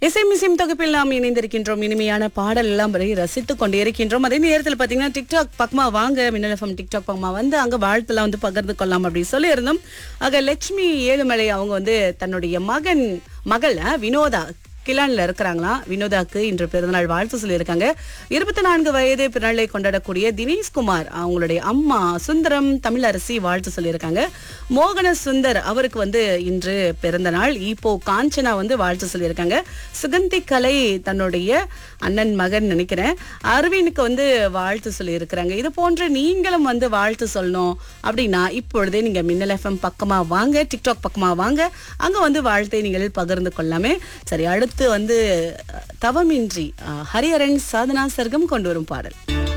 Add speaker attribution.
Speaker 1: இசை மிசிம் தொகுப்பில் நாம் இணைந்திருக்கின்றோம் இனிமையான பாடல் எல்லாம் வரை ரசித்துக் கொண்டே இருக்கின்றோம் அதே நேரத்தில் பாத்தீங்கன்னா டிக்டாக் பக்கமா வாங்க மின்னல் எஃப்எம் டிக்டாக் பக்கமா வந்து அங்க வாழ்த்துலாம் வந்து பகிர்ந்து கொள்ளலாம் அப்படின்னு சொல்லி இருந்தோம் ஆக லட்சுமி ஏழுமலை அவங்க வந்து தன்னுடைய மகன் மகள் அஹ், வினோதா கிளான்ல இருக்கிறாங்களாம் வினோதாக்கு இன்று பிறந்தநாள் வாழ்த்து சொல்லியிருக்காங்க இருபத்தி நான்கு வயது பிறநாளை கொண்டாடக்கூடிய தினேஷ்குமார் அவங்களுடைய அம்மா சுந்தரம் தமிழரசி வாழ்த்து சொல்லியிருக்காங்க மோகன சுந்தர் அவருக்கு வந்து இன்று பிறந்த நாள் இப்போ காஞ்சனா வந்து வாழ்த்து சொல்லியிருக்காங்க சுகந்தி கலை தன்னுடைய அண்ணன் மகன் நினைக்கிறேன் அரவினுக்கு வந்து வாழ்த்து சொல்லியிருக்கிறாங்க இது போன்ற நீங்களும் வந்து வாழ்த்து சொல்லணும் அப்படின்னா இப்பொழுதே நீங்க மின்னல் எஃப்எம் பக்கமா வாங்க டிக்டாக் பக்கமா வாங்க அங்க வந்து வாழ்த்தை நீங்கள் பகிர்ந்து கொள்ளாமே சரி அடுத்து வந்து அஹ், தவமின்றி அஹ், ஹரிஹரன் சாதனா சர்க்கம் கொண்டு வரும் பாடல்